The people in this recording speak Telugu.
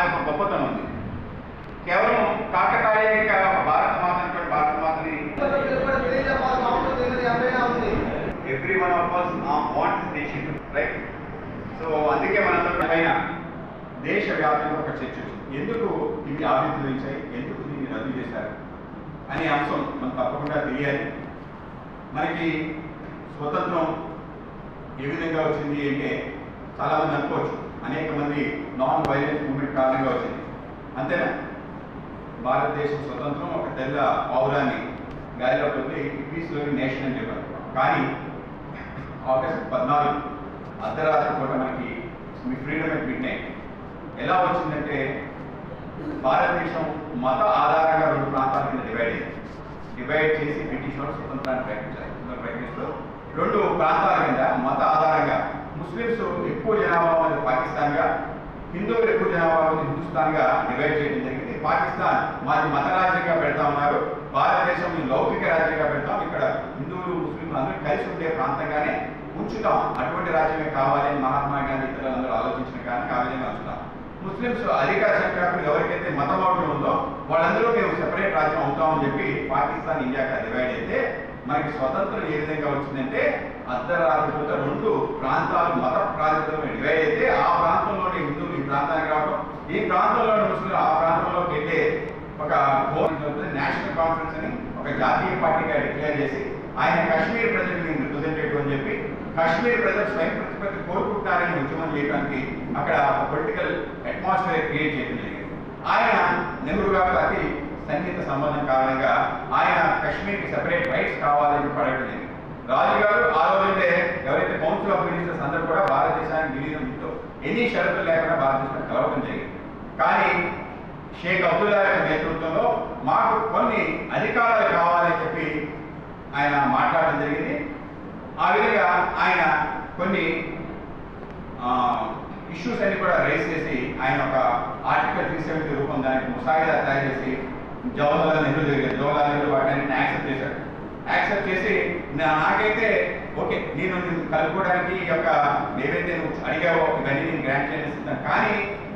యొక్క గొప్పతనం ఉంది కేవలం కాకతాళీయంగా ఒక భారత మాత అనుకోండి భారత మాతని everyone of us want nation right so అందుకే మనందరం పైన దేశవ్యాప్తంగా ఒక చర్చ వచ్చింది ఎందుకు ఇవి ఆవిర్భవించాయి ఎందుకు దీన్ని రద్దు చేశారు అనే అంశం మనం తప్పకుండా తెలియాలి మనకి స్వతంత్రం ఏ విధంగా వచ్చింది అంటే చాలా మంది అనుకోవచ్చు అనేక మంది నాన్ వైలెన్స్ మూవ్మెంట్ కారణంగా వచ్చింది అంతేనా భారతదేశం స్వతంత్రం ఒక తెల్ల పౌరాన్ని గాలిలో కొద్ది పీస్లోని నేషన్ అని చెప్పారు కానీ ఆగస్ట్ పద్నాలుగు అర్ధరాత్రి పూట మనకి మీ ఫ్రీడమ్ అట్ మిడ్ నైట్ ఎలా వచ్చిందంటే భారతదేశం మత ఆధారంగా రెండు ప్రాంతాల కింద డివైడ్ అయింది డివైడ్ చేసి బ్రిటిష్ వాళ్ళు స్వతంత్రాన్ని ప్రకటించారు స్వతంత్రం ప్రకటిస్తూ రెండు ప్రాంతాల కింద మత ఆధారంగా ముస్లిమ్స్ ఎక్కువ జనాభా ఉన్నది పాకిస్తాన్గా హిందువులు ఎక్కువ జనాభా ఉన్నది హిందుస్థాన్గా డివైడ్ చేయడం జరిగింది పాకిస్తాన్ మాది మత రాజ్యంగా పెడతా ఉన్నారు భారతదేశం ఈ లౌకిక రాజ్యంగా పెడతాం ఇక్కడ హిందువులు ముస్లింలు అందరూ కలిసి ఉండే ప్రాంతంగానే ఉంచుతాం అటువంటి రాజ్యమే కావాలని మహాత్మా గాంధీ ఇతరులందరూ ఆలోచించిన కానీ ఆ విధంగా ఉంచుతాం ముస్లిమ్స్ అధికార సంఖ్యాకులు ఎవరికైతే మతమౌఢ్యం ఉందో వాళ్ళందరూ మేము సెపరేట్ రాజ్యం అవుతామని చెప్పి పాకిస్తాన్ ఇండియాగా డివైడ్ అయితే మనకి స్వతంత్రం ఏ విధంగా వచ్చిందంటే అర్ధరాత్రి పూట రెండు ప్రాంతాలు మత ప్రాంతంలో డివైడ్ అయితే ఆ ప్రాంతంలోని హిందువులు ఈ ప్రాంతానికి రావడం ఈ ప్రాంతంలోని ముస్లింలు ఆ ప్రాంతంలోకి వెళ్ళే ఒక నేషనల్ కాన్ఫరెన్స్ అని ఒక జాతీయ పార్టీగా డిక్లేర్ చేసి ఆయన కాశ్మీర్ ప్రజల్ని రిప్రజెంటేటివ్ అని చెప్పి కాశ్మీర్ ప్రజలు స్వయం ప్రతిపత్తి కోరుకుంటారని ఉద్యమం చేయడానికి అక్కడ ఒక పొలిటికల్ అట్మాస్ఫియర్ క్రియేట్ చేయడం జరిగింది ఆయన నెహ్రూ గారు అతి సన్నిహిత సంబంధం కారణంగా ఆయన కాశ్మీర్కి సెపరేట్ రైట్స్ కావాలని చెప్పి అడగడం జరిగింది రాజు గారు ఆ రోజైతే ఎవరైతే కౌన్సిల్ ఆఫ్ మినిస్టర్స్ అందరూ కూడా భారతదేశానికి విలీనంతో ఎన్ని షరతులు లేకుండా భారతదేశం కలవడం జరిగింది కానీ షేక్ అబ్దుల్లా యొక్క నేతృత్వంలో మాకు కొన్ని అధికారాలు కావాలని చెప్పి ఆయన మాట్లాడడం జరిగింది ఆ విధంగా ఆయన కొన్ని ఇష్యూస్ అన్ని కూడా రైజ్ చేసి ఆయన ఒక ఆర్టికల్ త్రీ సెవెంటీ రూపం దానికి ముసాయిదా తయారు చేసి జవహర్లాల్ నెహ్రూ దగ్గర జవహర్లాల్ నెహ్రూ వాటిని యాక్సెప్ట్ చేశాడు యాక్సెప్ట్ చేసి నా- నాకైతే ఓకే నేను నిన్ను కలుపుకోవడానికి ఈ యొక్క ఏవైతే నువ్వు అడిగావో ఇవన్నీ నేను గ్రాంట్ చేయని సిద్ధం కానీ